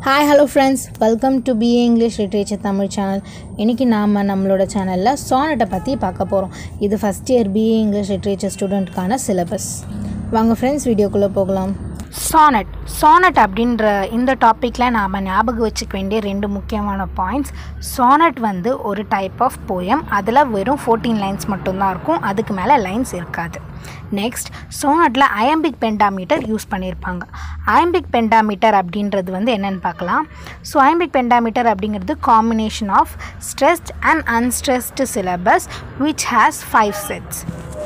hi hello friends welcome to BA English literature Tamil channel இன்றைக்கி நாம் நம்மளோட சேனலில் சானட்டை பற்றி பார்க்க போகிறோம் இது first year BA English literature ஸ்டூடெண்ட்கான சிலபஸ் வாங்க ஃப்ரெண்ட்ஸ் வீடியோக்குள்ளே போகலாம் சானட் சானட் அப்படின்ற இந்த டாப்பிக்கில் நாம் ஞாபகம் வச்சுக்க வேண்டிய ரெண்டு முக்கியமான பாயிண்ட்ஸ் சானட் வந்து ஒரு டைப் ஆஃப் போயம் அதில் வெறும் ஃபோர்டீன் லைன்ஸ் மட்டும்தான் இருக்கும் அதுக்கு மேலே லைன்ஸ் இருக்காது நெக்ஸ்ட் சோனட்டில் அயம்பிக் பெண்டாமீட்டர் யூஸ் பண்ணியிருப்பாங்க அயம்பிக் பெண்டாமீட்டர் அப்படின்றது வந்து என்னென்னு பார்க்கலாம் ஸோ அயம்பிக் பெண்டாமீட்டர் அப்படிங்கிறது combination of stressed and unstressed syllable which has five sets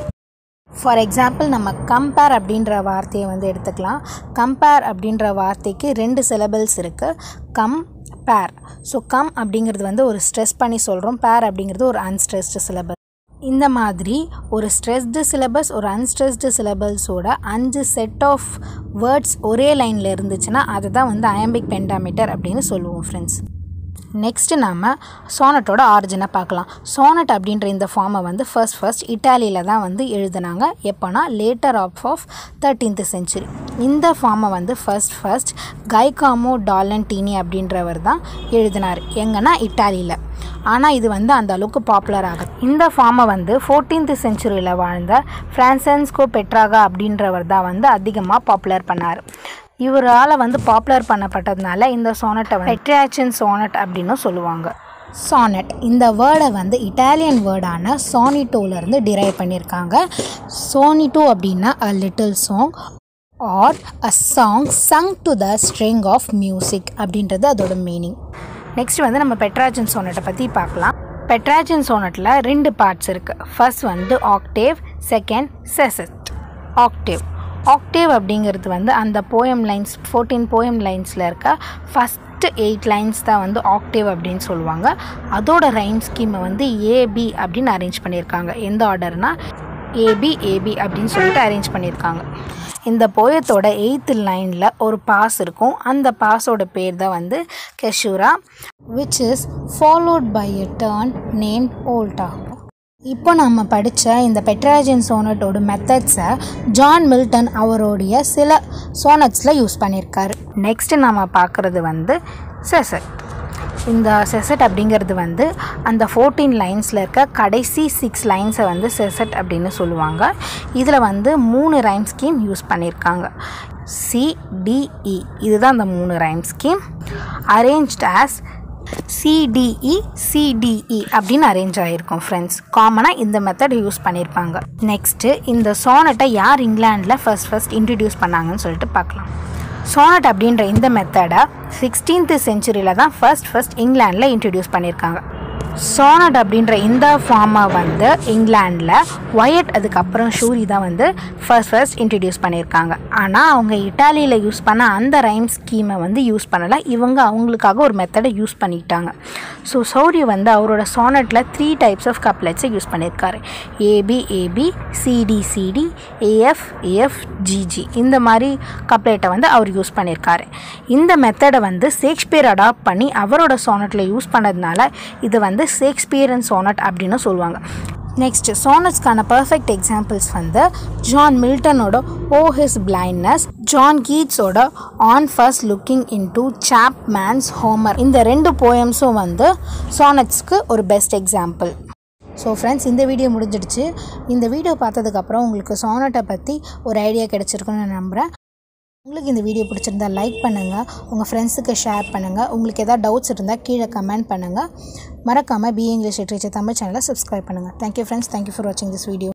for example நம்ம கம்பேர் அப்படின்ற வார்த்தையை வந்து எடுத்துக்கலாம் கம்பேர் அப்படின்ற வார்த்தைக்கு ரெண்டு சிலபல்ஸ் இருக்குது கம் பேர் ஸோ கம் அப்படிங்கிறது வந்து ஒரு ஸ்ட்ரெஸ் பண்ணி சொல்கிறோம் பேர் அப்படிங்கிறது ஒரு அன்ஸ்ட்ரெஸ்டு சிலபஸ் இந்த மாதிரி ஒரு ஸ்ட்ரெஸ்டு சிலபஸ் ஒரு அன்ஸ்ட்ரெஸ்டு சிலபஸோட அஞ்சு செட் ஆஃப் வேர்ட்ஸ் ஒரே லைனில் இருந்துச்சுன்னா அதை தான் வந்து அயம்பிக் பெண்டாமீட்டர் அப்படின்னு சொல்லுவோம் ஃப்ரெண்ட்ஸ் நெக்ஸ்ட்டு நாம் சோனட்டோட ஆரிஜினை பார்க்கலாம் சோனட் அப்படின்ற இந்த ஃபார்மை வந்து ஃபர்ஸ்ட் ஃபர்ஸ்ட் இட்டாலியில் தான் வந்து எழுதுனாங்க எப்போனா later of of thirteenth century இந்த ஃபார்மை வந்து ஃபர்ஸ்ட் ஃபர்ஸ்ட் கைகாமோ டாலன்டீனி அப்படின்றவர் தான் எழுதினார் எங்கன்னா இட்டாலியில் ஆனால் இது வந்து அந்த அளவுக்கு பாப்புலர் ஆகுது இந்த ஃபார்மை வந்து ஃபோர்டீன்த் செஞ்சுரியில் வாழ்ந்த ஃப்ரான்சன்ஸ்கோ பெட்ராகா அப்படின்றவர் தான் வந்து அதிகமாக பாப்புலர் பண்ணார் இவரால் வந்து பாப்புலர் பண்ணப்பட்டதுனால இந்த சோனட்டை வந்து பெட்ராச்சன் சோனட் அப்படின்னு சொல்லுவாங்க சானட் இந்த வேர்டை வந்து இட்டாலியன் வேர்டான சானிட்டோலேருந்து டிரைவ் பண்ணியிருக்காங்க சோனிட்டோ அப்படின்னா a little song or a song sung to the string of music அப்படின்றது அதோட மீனிங் நெக்ஸ்ட் வந்து நம்ம பெட்ராஜன் சோனட்டை பற்றி பார்க்கலாம் பெட்ராஜன் சோனட்டில் ரெண்டு பார்ட்ஸ் இருக்குது ஃபர்ஸ்ட் வந்து octave second sestet octave octave அப்படிங்கிறது வந்து அந்த போயம் லைன்ஸ் ஃபோர்டீன் போயம் லைன்ஸில் இருக்க ஃபஸ்ட்டு எயிட் லைன்ஸ் தான் வந்து ஆக்டேவ் அப்படின்னு சொல்லுவாங்க அதோட ரைம் ஸ்கீமை வந்து ஏபி அப்படின்னு அரேஞ்ச் பண்ணியிருக்காங்க எந்த ஆர்டர்னால் ஏபி ஏபி அப்படின்னு சொல்லிட்டு அரேஞ்ச் பண்ணியிருக்காங்க இந்த போயத்தோட எயித்து லைனில் ஒரு பாஸ் இருக்கும் அந்த பாஸோட பேர் தான் வந்து caesura which is followed by a turn name ஓல்டா இப்போ நம்ம படித்த இந்த பெட்ராஜன் சோனட்டோட மெத்தட்ஸை ஜான் மில்டன் அவருடைய சில சோனட்ஸில் யூஸ் பண்ணியிருக்காரு நெக்ஸ்ட்டு நம்ம பார்க்குறது வந்து செசட் இந்த செசட் அப்படிங்கிறது வந்து அந்த ஃபோர்டீன் லைன்ஸில் இருக்க கடைசி சிக்ஸ் லைன்ஸை வந்து செசட் அப்படின்னு சொல்லுவாங்க இதில் வந்து மூணு ரைம் ஸ்கீம் யூஸ் பண்ணியிருக்காங்க சிடிஇ இதுதான் அந்த மூணு rhyme scheme arranged as CDE CDE அப்படின்னு அரேஞ்ச் ஆகிருக்கும் ஃப்ரெண்ட்ஸ் காமனாக இந்த மெத்தட் யூஸ் பண்ணியிருப்பாங்க நெக்ஸ்ட்டு இந்த சோனட்டை யார் இங்கிலாண்டில் ஃபர்ஸ்ட் ஃபர்ஸ்ட் இன்ட்ரடியூஸ் பண்ணாங்கன்னு சொல்லிட்டு பார்க்கலாம் சோனட் அப்படின்ற இந்த மெத்தடை சிக்ஸ்டீன்த் செஞ்சுரியில் தான் ஃபர்ஸ்ட் ஃபர்ஸ்ட் இங்கிலாண்டில் இன்ட்ரடியூஸ் பண்ணியிருக்காங்க சோனட் அப்படின்ற இந்த ஃபார்மை வந்து இங்கிலாண்டில் ஒயட் அதுக்கப்புறம் ஷூரி தான் வந்து ஃபர்ஸ்ட் ஃபர்ஸ்ட் இன்ட்ரடியூஸ் பண்ணியிருக்காங்க ஆனால் அவங்க இட்டாலியில் யூஸ் பண்ண அந்த ரைம் ஸ்கீமை வந்து யூஸ் பண்ணலை இவங்க அவங்களுக்காக ஒரு மெத்தடை யூஸ் பண்ணிக்கிட்டாங்க ஸோ சௌரி வந்து அவரோட சோனட்டில் த்ரீ டைப்ஸ் ஆஃப் கப்லெட்ஸை யூஸ் பண்ணியிருக்காரு AB AB CD CD EF EF GG இந்த மாதிரி கப்லெட்டை வந்து அவர் யூஸ் பண்ணியிருக்காரு இந்த மெத்தடை வந்து ஷேக்ஸ்பியர் அடாப்ட் பண்ணி அவரோட சோனட்டில் யூஸ் பண்ணதுனால இது வந்து ஷேக்ஸ்பியரன் சோனட் அப்படின்னு சொல்லுவாங்க நெக்ஸ்ட் சோனட்ஸ்க்கான பர்ஃபெக்ட் எக்ஸாம்பிள்ஸ் வந்து ஜான் மில்டனோட ஓ ஹிஸ் பிளைண்ட்னஸ் ஜான் கீட்ஸோட on first looking into Chapman's Homer இந்த ரெண்டு போயம்ஸும் வந்து சோனட்ஸ்க்கு ஒரு பெஸ்ட் எக்ஸாம்பிள் ஸோ ஃப்ரெண்ட்ஸ் இந்த வீடியோ முடிஞ்சிடுச்சு இந்த வீடியோ பார்த்ததுக்கப்புறம் உங்களுக்கு சோனட்டை பற்றி ஒரு ஐடியா கிடச்சிருக்குன்னு நான் நம்புகிறேன் உங்களுக்கு இந்த வீடியோ பிடிச்சிருந்தா லைக் பண்ணுங்கள் உங்கள் ஃப்ரெண்ட்ஸுக்கு ஷேர் பண்ணுங்கள் உங்களுக்கு எதாவது டவுட்ஸ் இருந்தால் கீழே கமெண்ட் பண்ணுங்கள் மறக்காமல் பி இங்கிலீஷ் லிட்ரேச்சர் தமிழ் சேனலை சப்ஸ்கிரைப் பண்ணுங்கள் தேங்க்யூ ஃப்ரெண்ட்ஸ் தேங்க்யூ ஃபார் வாட்சிங் திஸ் வீடியோ